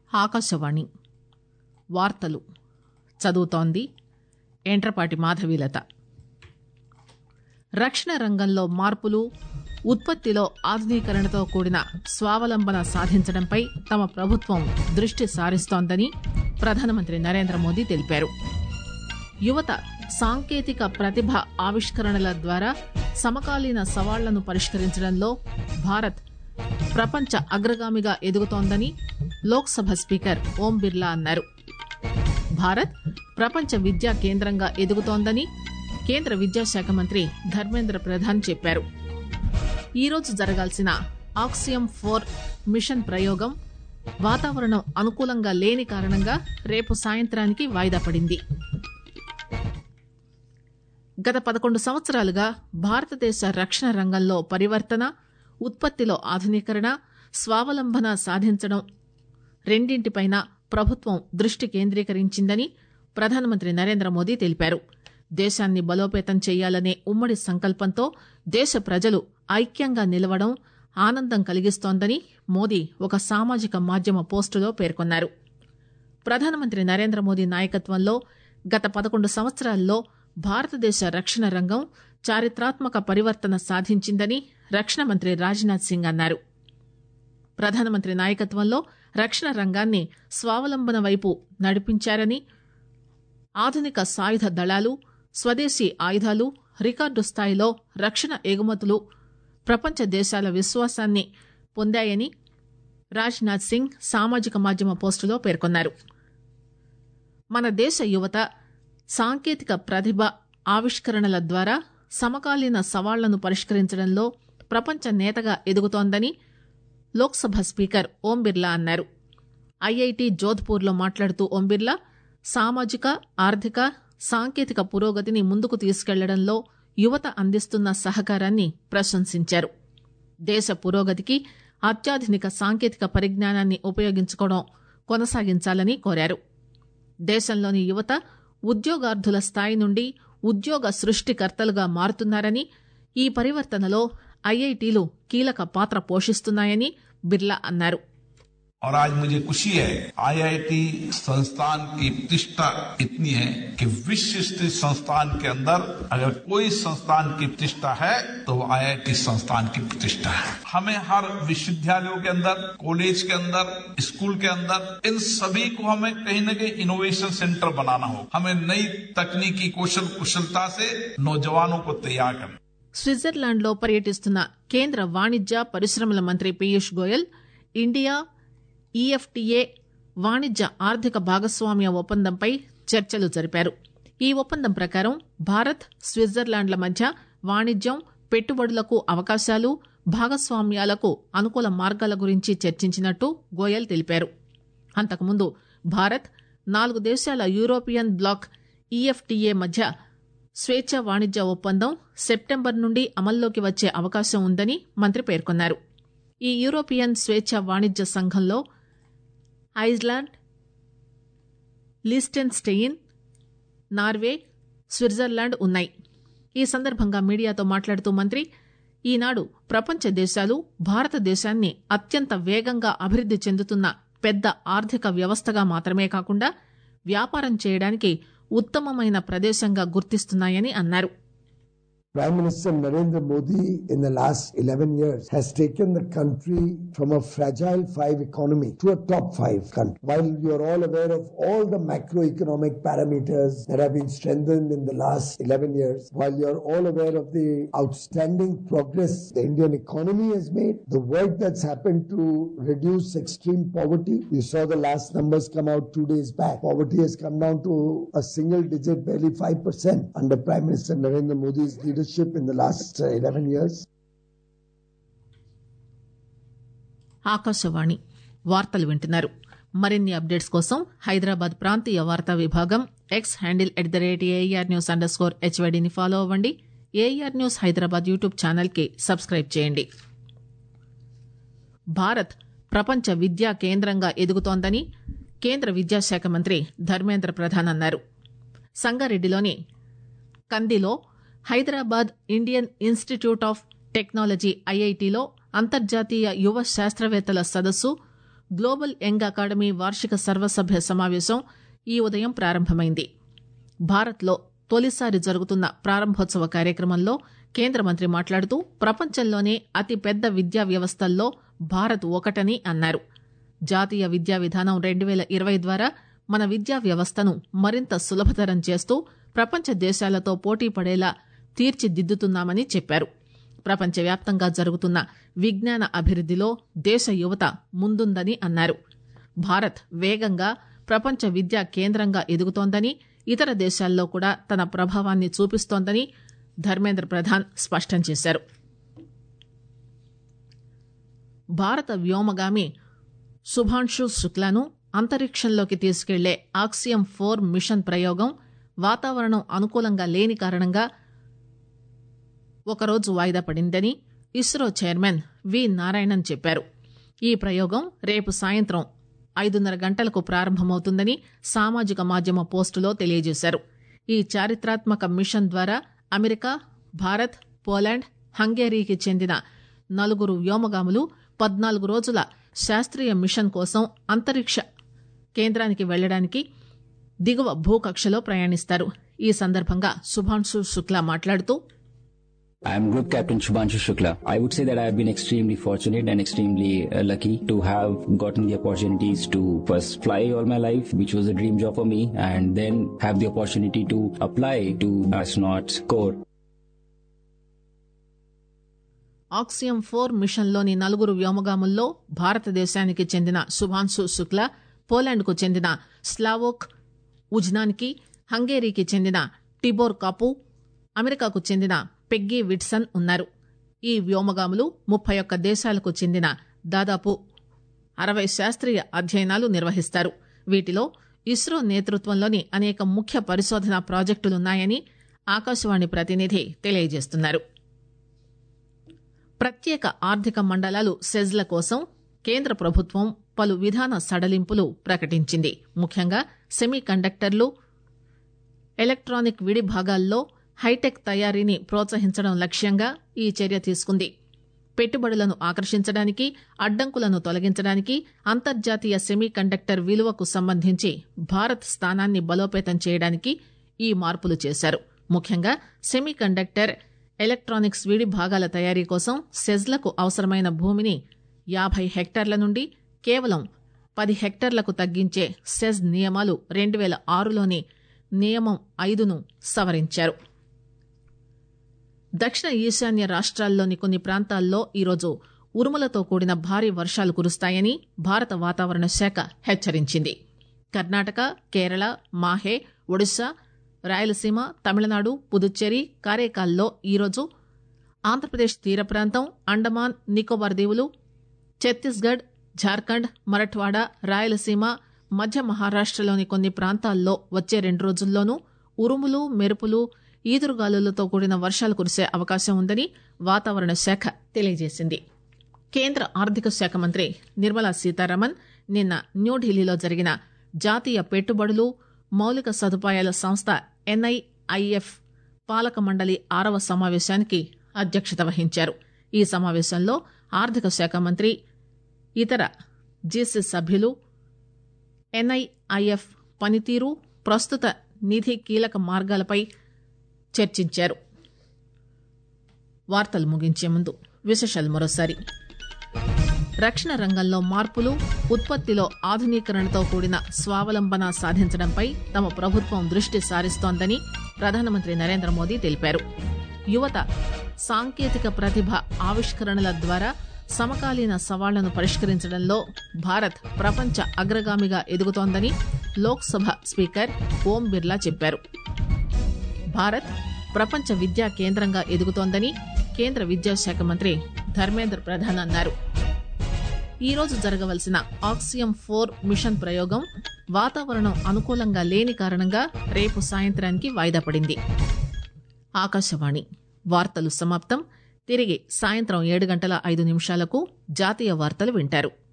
ఆకాశవాణి వార్తలు చదువుతోంది ఎంట్రపాటి మాధవీలత రక్షణ రంగంలో మార్పులు ఉత్పత్తిలో ఆధునీకరణతో కూడిన స్వావలంబన సాధించడంపై తమ ప్రభుత్వం దృష్టి సారిస్తోందని ప్రధానమంత్రి నరేంద్ర మోదీ తెలిపారు యువత సాంకేతిక ప్రతిభ ఆవిష్కరణల ద్వారా సమకాలీన సవాళ్లను పరిష్కరించడంలో భారత్ ప్రపంచ అగ్రగామిగా ఎదుగుతోందని లోక్సభ స్పీకర్ ఓం బిర్లా అన్నారు భారత్ ప్రపంచ విద్యా కేంద్రంగా ఎదుగుతోందని కేంద్ర విద్యాశాఖ మంత్రి ధర్మేంద్ర ప్రధాన్ చెప్పారు ఈరోజు జరగాల్సిన ఆక్సియం ఫోర్ మిషన్ ప్రయోగం వాతావరణం అనుకూలంగా లేని కారణంగా రేపు సాయంత్రానికి వాయిదా పడింది గత పదకొండు సంవత్సరాలుగా భారతదేశ రక్షణ రంగంలో పరివర్తన ఉత్పత్తిలో ఆధునీకరణ స్వావలంబన సాధించడం రెండింటిపైన ప్రభుత్వం దృష్టి కేంద్రీకరించిందని ప్రధానమంత్రి నరేంద్ర మోదీ తెలిపారు దేశాన్ని బలోపేతం చేయాలనే ఉమ్మడి సంకల్పంతో దేశ ప్రజలు ఐక్యంగా నిలవడం ఆనందం కలిగిస్తోందని మోదీ ఒక సామాజిక మాధ్యమ పోస్టులో పేర్కొన్నారు ప్రధానమంత్రి నరేంద్ర మోదీ నాయకత్వంలో గత పదకొండు సంవత్సరాల్లో భారతదేశ రక్షణ రంగం చారిత్రాత్మక పరివర్తన సాధించిందని రక్షణ మంత్రి రాజ్నాథ్ సింగ్ అన్నారు ప్రధానమంత్రి నాయకత్వంలో రక్షణ రంగాన్ని స్వావలంబన వైపు నడిపించారని ఆధునిక సాయుధ దళాలు స్వదేశీ ఆయుధాలు రికార్డు స్థాయిలో రక్షణ ఎగుమతులు ప్రపంచ దేశాల విశ్వాసాన్ని పొందాయని రాజ్నాథ్ సింగ్ సామాజిక మాధ్యమ పోస్టులో పేర్కొన్నారు మన దేశ యువత సాంకేతిక ప్రతిభ ఆవిష్కరణల ద్వారా సమకాలీన సవాళ్లను పరిష్కరించడంలో ప్రపంచ నేతగా ఎదుగుతోందని లోక్సభ స్పీకర్ ఓం బిర్లా అన్నారు ఐఐటి జోధ్పూర్లో మాట్లాడుతూ ఓం బిర్లా సామాజిక ఆర్థిక సాంకేతిక పురోగతిని ముందుకు తీసుకెళ్లడంలో యువత అందిస్తున్న సహకారాన్ని ప్రశంసించారు దేశ పురోగతికి అత్యాధునిక సాంకేతిక పరిజ్ఞానాన్ని ఉపయోగించుకోవడం కొనసాగించాలని కోరారు దేశంలోని యువత ఉద్యోగార్థుల స్థాయి నుండి ఉద్యోగ సృష్టికర్తలుగా మారుతున్నారని ఈ పరివర్తనలో ఐఐటీలు కీలక పాత్ర పోషిస్తున్నాయని బిర్లా అన్నారు और आज मुझे खुशी है आईआईटी संस्थान की प्रतिष्ठा इतनी है कि विश्व स्तरीय संस्थान के अंदर अगर कोई संस्थान की प्रतिष्ठा है तो वो आईआईटी संस्थान की प्रतिष्ठा है हमें हर विश्वविद्यालयों के अंदर कॉलेज के अंदर स्कूल के अंदर इन सभी को हमें कहीं न कहीं इनोवेशन सेंटर बनाना होगा हमें नई तकनीकी कौशल कुशलता से नौजवानों को तैयार करना స్విట్జర్లాండ్లో పర్యటిస్తున్న కేంద్ర వాణిజ్య పరిశ్రమల మంత్రి పీయూష్ గోయల్ ఇండియా ఈఎఫ్టీఏ వాణిజ్య ఆర్థిక భాగస్వామ్య ఒప్పందంపై చర్చలు జరిపారు ఈ ఒప్పందం ప్రకారం భారత్ స్విట్జర్లాండ్ల మధ్య వాణిజ్యం పెట్టుబడులకు అవకాశాలు భాగస్వామ్యాలకు అనుకూల మార్గాల గురించి చర్చించినట్టు గోయల్ తెలిపారు అంతకుముందు భారత్ నాలుగు దేశాల యూరోపియన్ బ్లాక్ ఈఎఫ్టీఏ మధ్య స్వేచ్ఛ వాణిజ్య ఒప్పందం సెప్టెంబర్ నుండి అమల్లోకి వచ్చే అవకాశం ఉందని మంత్రి పేర్కొన్నారు ఈ యూరోపియన్ స్వేచ్ఛ వాణిజ్య సంఘంలో Iceland Liechtenstein Norway Switzerland ఉన్నాయి ఈ సందర్భంగా మీడియాతో మాట్లాడుతూ మంత్రి ఈనాడు ప్రపంచ దేశాలు భారతదేశాన్ని అత్యంత వేగంగా అభివృద్ది చెందుతున్న పెద్ద ఆర్థిక వ్యవస్థగా మాత్రమే కాకుండా వ్యాపారం చేయడానికి ఉత్తమమైన ప్రదేశంగా గుర్తిస్తున్నాయని అన్నారు Prime Minister Narendra Modi in the last 11 years has taken the country from a fragile five economy to a top five country. While you're all aware of all the macroeconomic parameters that have been strengthened in the last 11 years, while you're all aware of the outstanding progress the Indian economy has made, the work that's happened to reduce extreme poverty, you saw the last numbers come out two days back. Poverty has come down to a single digit, barely 5% under Prime Minister Narendra Modi's leadership in the last uh, 11 years. Akashvani వార్తలు వింటున్నారు మరిన్ని updates కోసం హైదరాబాద్ ప్రాంతీయ వార్తా విభాగం X handle at the rate AIR news under score హెచ్వైడిని follow అవ్వండి AIR news Hyderabad YouTube channel కి సబ్స్క్రైబ్ చేయండి భారత్ ప్రపంచ విద్యా కేంద్రంగా ఎదుగుతోందని కేంద్ర విద్యాశాఖ మంత్రి ధర్మేంద్ర ప్రధాన్ అన్నారు సంగారెడ్డిలోని కందిలో Hyderabad Indian Institute of Technology ఐఐటిలో అంతర్జాతీయ యువ శాస్త్రవేత్తల సదస్సు గ్లోబల్ యంగ్ అకాడమీ వార్షిక సర్వసభ్య సమావేశం ఈ ఉదయం ప్రారంభమైంది భారత్లో తొలిసారి జరుగుతున్న ప్రారంభోత్సవ కార్యక్రమంలో కేంద్ర మంత్రి మాట్లాడుతూ ప్రపంచంలోనే అతిపెద్ద విద్యా వ్యవస్థల్లో భారత్ ఒకటని అన్నారు జాతీయ విద్యా విధానం రెండు వేల ఇరవై ద్వారా మన విద్యా వ్యవస్థను మరింత సులభతరం చేస్తూ ప్రపంచ దేశాలతో పోటీ పడేలా తీర్చిదిద్దుతున్నామని చెప్పారు ప్రపంచవ్యాప్తంగా జరుగుతున్న విజ్ఞాన అభివృద్దిలో దేశ యువత ముందుందని అన్నారు భారత్ వేగంగా ప్రపంచ విద్యా కేంద్రంగా ఎదుగుతోందని ఇతర దేశాల్లో కూడా తన ప్రభావాన్ని చూపిస్తోందని ధర్మేంద్ర ప్రధాన్ స్పష్టం చేశారు భారత వ్యోమగామి శుభాంశు శుక్లాను అంతరిక్షంలోకి తీసుకెళ్లే ఆక్సియం ఫోర్ మిషన్ ప్రయోగం వాతావరణం అనుకూలంగా లేని కారణంగా ఒకరోజు వాయిదా పడిందని ఇస్రో చైర్మన్ వి నారాయణన్ చెప్పారు ఈ ప్రయోగం రేపు సాయంత్రం ఐదున్నర గంటలకు ప్రారంభమవుతుందని సామాజిక మాధ్యమ పోస్టులో తెలియజేశారు ఈ చారిత్రాత్మక మిషన్ ద్వారా అమెరికా భారత్ పోలాండ్ హంగేరీకి చెందిన నలుగురు వ్యోమగాములు పద్నాలుగు రోజుల శాస్త్రీయ మిషన్ కోసం అంతరిక్ష కేంద్రానికి వెళ్లడానికి దిగువ భూకక్షలో ప్రయాణిస్తారు ఈ సందర్భంగా శుభాంశు శుక్లా మాట్లాడుతూ I'm Group Captain Shubhanshu Shukla. I would say that I have been extremely fortunate and extremely uh, lucky to have gotten the opportunities to first fly all my life, which was a dream job for me, and then have the opportunity to apply to astronauts corps. Axiom four మిషన్లోని నలుగురు వ్యోమగాముల్లో భారతదేశానికి చెందిన శుభాంశు శుక్లా పోలాండ్కు చెందిన స్లావోక్ ఉజ్నాన్కి హంగేరీకి చెందిన Tibor Kapu అమెరికాకు చెందిన Peggy Whitson ఉన్నారు ఈ వ్యోమగాములు ముప్పై ఒక్క దేశాలకు చెందిన దాదాపు అరవై శాస్త్రీయ అధ్యయనాలు నిర్వహిస్తారు వీటిలో ఇస్రో నేతృత్వంలోని అనేక ముఖ్య పరిశోధనా ప్రాజెక్టులున్నాయని ఆకాశవాణి ప్రతినిధి తెలియజేస్తున్నారు ప్రత్యేక ఆర్థిక మండలాలు సెజ్ల కోసం కేంద్ర ప్రభుత్వం పలు విధాన సడలింపులు ప్రకటించింది ముఖ్యంగా సెమీ కండక్టర్లు ఎలక్ట్రానిక్ విడి భాగాల్లో హైటెక్ తయారీని ప్రోత్సహించడం లక్ష్యంగా ఈ చర్య తీసుకుంది పెట్టుబడులను ఆకర్షించడానికి అడ్డంకులను తొలగించడానికి అంతర్జాతీయ సెమీ కండక్టర్ విలువకు సంబంధించి భారత్ స్థానాన్ని బలోపేతం చేయడానికి ఈ మార్పులు చేశారు ముఖ్యంగా సెమీ కండక్టర్ ఎలక్ట్రానిక్స్ విడి భాగాల తయారీ కోసం సెజ్లకు అవసరమైన భూమిని యాభై హెక్టార్ల నుండి కేవలం పది హెక్టార్లకు తగ్గించే సెజ్ నియమాలు రెండు వేల ఆరులోని నియమం ఐదును సవరించారు దక్షిణ ఈశాన్య రాష్ట్రాల్లోని కొన్ని ప్రాంతాల్లో ఈరోజు ఉరుములతో కూడిన భారీ వర్షాలు కురుస్తాయని భారత వాతావరణ శాఖ హెచ్చరించింది కర్ణాటక కేరళ మాహే ఒడిశా రాయలసీమ తమిళనాడు పుదుచ్చేరి కారైకాల్లో ఈరోజు ఆంధ్రప్రదేశ్ తీర ప్రాంతం అండమాన్ నికోబార్ దీవులు ఛత్తీస్గఢ్ జార్ఖండ్ మరఠ్వాడా రాయలసీమ మధ్య మహారాష్టలోని కొన్ని ప్రాంతాల్లో వచ్చే రెండు రోజుల్లోనూ ఉరుములు మెరుపులు ఈదురుగాలులతో కూడిన వర్షాలు కురిసే అవకాశం ఉందని వాతావరణ శాఖ తెలియజేసింది కేంద్ర ఆర్థిక శాఖ మంత్రి నిర్మలా సీతారామన్ నిన్న న్యూఢిల్లీలో జరిగిన జాతీయ పెట్టుబడులు మౌలిక సదుపాయాల సంస్థ ఎన్ఐఐఎఫ్ పాలక మండలి ఆరవ సమావేశానికి అధ్యక్షత వహించారు ఈ సమావేశంలో ఆర్థిక శాఖ మంత్రి ఇతర జీసీ సభ్యులు ఎన్ఐఐఎఫ్ పనితీరు ప్రస్తుత నిధి కీలక మార్గాలపై చర్చించారు వార్తలు ముగించే ముందు విశేషాలు మరోసారి రక్షణ రంగంలో మార్పులు ఉత్పత్తిలో ఆధునీకరణతో కూడిన స్వావలంబన సాధించడంపై తమ ప్రభుత్వం దృష్టి సారిస్తోందని ప్రధానమంత్రి నరేంద్ర మోదీ తెలిపారు యువత సాంకేతిక ప్రతిభ ఆవిష్కరణల ద్వారా సమకాలీన సవాళ్లను పరిష్కరించడంలో భారత్ ప్రపంచ అగ్రగామిగా ఎదుగుతోందని లోక్సభ స్పీకర్ ఓం బిర్లా చెప్పారు భారత్ ప్రపంచ విద్యా కేంద్రంగా ఎదుగుతోందని కేంద్ర విద్యాశాఖ మంత్రి ధర్మేంద్ర ప్రధాన్ అన్నారు ఈ రోజు జరగవలసిన ఆక్సియం ఫోర్ మిషన్ ప్రయోగం వాతావరణం అనుకూలంగా లేని కారణంగా రేపు సాయంత్రానికి వాయిదా పడింది ఆకాశవాణి వార్తలు సమాప్తం తిరిగి సాయంత్రం ఏడు గంటల ఐదు నిమిషాలకు జాతీయ వార్తలు వింటారు